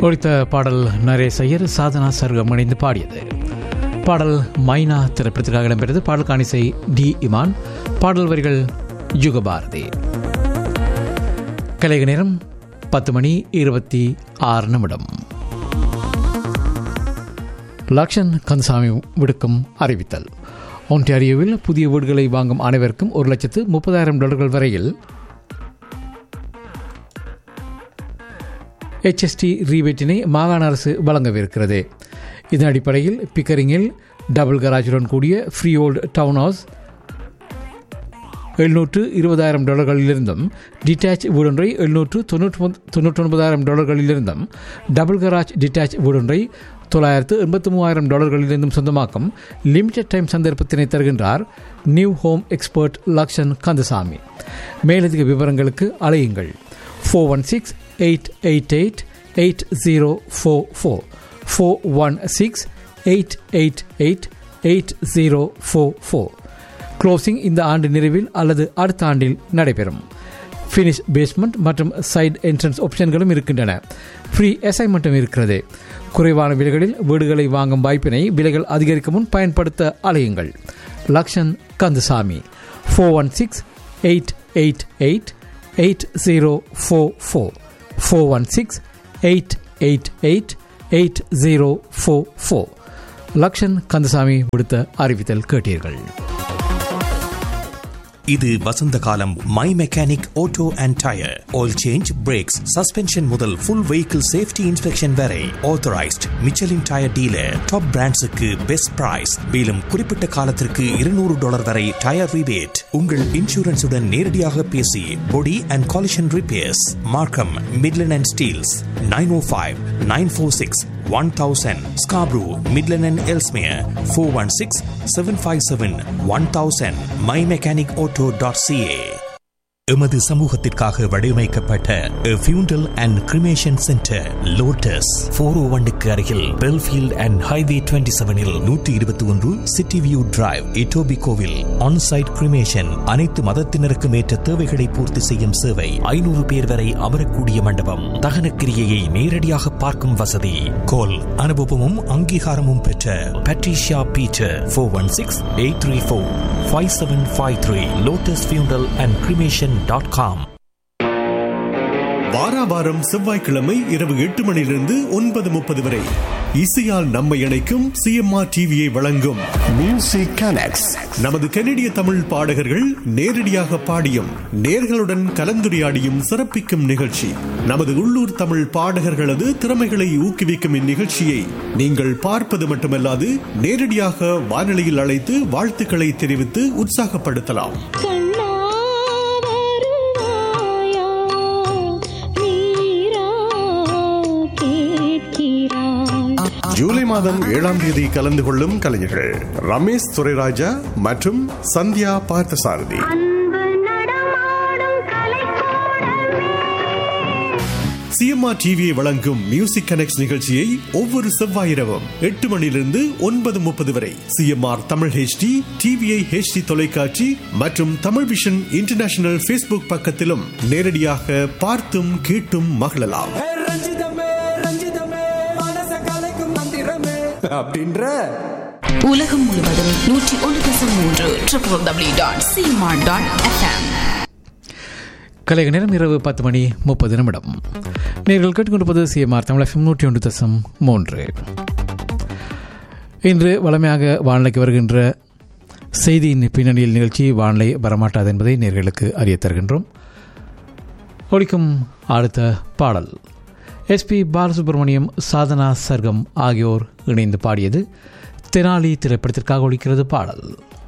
ஒழித்த பாடல் நரேஷ் ஐயர் சாதனா சர்க்கம் இணைந்து பாடியது பாடல் மைனா திரைப்படத்திற்காக இடம்பெற்றது பாடல் காணிசை டி இமான் பாடல் வரிகள் யுகபாரதி கலைக நேரம் பத்து மணி இருபத்தி ஆறு நிமிடம் லக்ஷன் கந்தசாமி விடுக்கும் அறிவித்தல் ஒன்டாரியோவில் புதிய வீடுகளை வாங்கும் அனைவருக்கும் ஒரு லட்சத்து முப்பதாயிரம் டாலர்கள் வரையில் HST ரீபேட்டினை மாகாண அரசு வழங்கவிருக்கிறது இதன் அடிப்படையில் பிக்கரிங்கில் டபுள் கராஜுடன் கூடிய ஃப்ரீ ஓல்டு டவுன் ஹவுஸ் எழுநூற்று இருபதாயிரம் டாலர்களிலிருந்தும் டிட்டாச் வீடொன்றை எழுநூற்று தொண்ணூற்றி தொண்ணூற்றொன்பதாயிரம் டாலர்களிலிருந்தும் டபுள் கராஜ் டிட்டாச் வீடொன்றை தொள்ளாயிரத்து எண்பத்தி மூவாயிரம் டாலர்களிலிருந்தும் சொந்தமாக்கும் லிமிடெட் டைம் சந்தர்ப்பத்தினை தருகின்றார் new home expert Lakshan Kandasamy மேலதிக விவரங்களுக்கு அலையுங்கள் four one six eight eight eight eight zero four four four one six eight eight eight eight zero four four closing இந்த ஆண்டு நிறைவில் அல்லது அடுத்த ஆண்டில் நடைபெறும் ஃபினிஷ் பேஸ்மெண்ட் மற்றும் சைடு என்ட்ரன்ஸ் ஆப்ஷன்களும் இருக்கின்றன ஃப்ரீ அசைன்மெண்ட்டும் இருக்கிறது குறைவான விலைகளில் வீடுகளை வாங்கும் வாய்ப்பினை விலைகள் அதிகரிக்கும் முன் பயன்படுத்த அலையுங்கள் Lakshan Kandasamy four one six eight eight eight eight zero four four four one six eight eight eight eight zero four four Lakshan Kandasamy விடுத்த அறிவித்தல் கேட்டீர்கள் இது வசந்த காலம் my mechanic auto and tyre oil change brakes suspension முதல் ஃபுல் வெஹிக்கிள் சேஃப்டி இன்ஸ்பெக்ஷன் வரை authorised Michelin tyre dealer top பிராண்ட்ஸுக்கு best price மேலும் குறிப்பிட்ட காலத்திற்கு இருநூறு டாலர் வரை டயர் ரிபேட் உங்கள் இன்சூரன்ஸுடன் நேரடியாக பேசி body and collision repairs Markham Midland and Steeles nine O five nine four six one thousand Scarborough Midland and Ellesmere four one six seven five seven one thousand my mechanic auto dot CA எமது சமூகத்திற்காக வடிவமைக்கப்பட்ட funeral and cremation centre Lotus four O ஒன்னுக்கு அருகில் Belfield and highway twenty செவனில் நூற்றி இருபத்தி ஒன்று city view drive இட்டோபி கோவில் ஆன்சைட் கிரிமேஷன் அனைத்து மதத்தினருக்கும் ஏற்ற தேவைகளை பூர்த்தி செய்யும் சேவை ஐநூறு பேர் வரை அமரக்கூடிய மண்டபம் தகனக்கிரியையை நேரடியாக பார்க்கும் வசதி கோல் அனுபவமும் அங்கீகாரமும் பெற்ற Patricia Peter four one six eight three four five seven five three Lotus funeral and cremation dot com வாராவாரம் செவ்வாய்க்கிழமை இரவு எட்டு மணியிலிருந்து ஒன்பது முப்பது வரை இசையால் நம்மை இணைக்கும் சிஎம்ஆர் டிவியை வழங்கும் மியூசிக் கனெக்ட்ஸ் நமது கனடிய தமிழ் பாடகர்கள் நேரடியாக பாடியும் நேர்களுடன் கலந்துரையாடியும் சிறப்பிக்கும் நிகழ்ச்சி நமது உள்ளூர் தமிழ் பாடகர்களது திறமைகளை ஊக்குவிக்கும் இந்நிகழ்ச்சியை நீங்கள் பார்ப்பது மட்டுமல்லாது நேரடியாக வானொலியில் அழைத்து வாழ்த்துக்களை தெரிவித்து உற்சாகப்படுத்தலாம் கண்ணா வருவாயா நீரா கேட்கிறாய் ஜூலை மாதம் ஏழாம் தேதி கலந்து கொள்ளும் கலைஞர்கள் ரமேஷ் துரைராஜா மற்றும் சந்தியா பார்த்தசாரதி அன்பு நடமாடும் கலைக்கூடமே சிஎம்ஆர் டிவியை வழங்கும் மியூசிக் கனெக்ட் நிகழ்ச்சியை ஒவ்வொரு செவ்வாய் இரவும் எட்டு மணியிலிருந்து ஒன்பது முப்பது வரை CMR Tamil HD TVI HD தொலைக்காட்சி மற்றும் தமிழ் விஷன் இன்டர்நேஷனல் ஃபேஸ்புக் பக்கத்திலும் நேரடியாக பார்த்தும் கேட்டும் மகிழலாம் ஏ ரஞ்சிதமே ரஞ்சிதமே மனச கலைக்கும் மந்திரமே அப்படின்ற உலகம் முழுவதும் நூற்றி ஒன்று தசம் மூன்று triple W dot CMR dot FM கலைக நேரம் இரவு பத்து மணி முப்பது நிமிடம் நீங்கள் கேட்டுக்கொண்டிருப்பது சிஎம்ஆர் தமிழ் எஃப்எம் நூற்றி ஒன்று தசம் மூன்று இன்று வளமையாக வானிலைக்கு வருகின்ற செய்தியின் பின்னணியில் நிகழ்ச்சி வானிலை வரமாட்டாது என்பதை நேர்களுக்கு அறிய தருகின்றோம் ஒழிக்கும் அடுத்த பாடல் எஸ்பி பாலசுப்ரமணியம் சாதனா சர்க்கம் ஆகியோர் இணைந்து பாடியது தெனாலி திரைப்படத்திற்காக ஒழிக்கிறது பாடல்